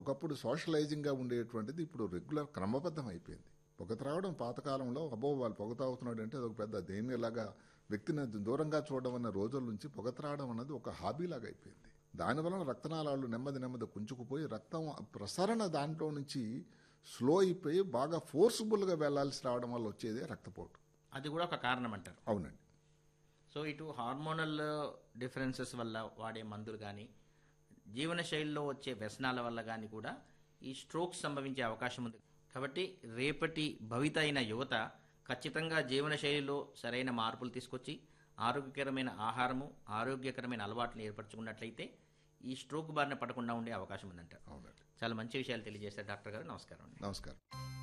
ఒకప్పుడు సోషలైజింగ్గా ఉండేటువంటిది ఇప్పుడు రెగ్యులర్ క్రమబద్ధం అయిపోయింది పొగ త్రాగడం పాతకాలంలో అబ్బో వాళ్ళు పొగ తాగుతున్నాడు అంటే అదొక పెద్ద దేనిలాగా వ్యక్తిని దూరంగా చూడడం అన్న రోజుల నుంచి పొగ త్రాగడం అన్నది ఒక హాబీలాగా అయిపోయింది దానివలన రక్తనాళాలు నెమ్మది నెమ్మది కుంచుకుపోయి రక్తం ప్రసరణ దాంట్లో నుంచి స్లో అయిపోయి బాగా ఫోర్స్ఫుల్గా వెళ్లాల్సి రావడం వల్ల వచ్చేదే రక్తపోటు అది కూడా ఒక కారణం అంటారు అవునండి సో ఇటు హార్మోనల్ డిఫరెన్సెస్ వల్ల వాడే మందులు కానీ జీవనశైలిలో వచ్చే వ్యసనాల వల్ల కానీ కూడా ఈ స్ట్రోక్స్ సంభవించే అవకాశం ఉంది కాబట్టి రేపటి భవిత అయిన యువత ఖచ్చితంగా జీవనశైలిలో సరైన మార్పులు తీసుకొచ్చి ఆరోగ్యకరమైన ఆహారము ఆరోగ్యకరమైన అలవాట్లు ఏర్పరచుకున్నట్లయితే ఈ స్ట్రోక్ బారిన పడకుండా ఉండే అవకాశం ఉందంటారు అవునండి చాలా మంచి విషయాలు తెలియజేశారు డాక్టర్ గారు నమస్కారం అండి నమస్కారం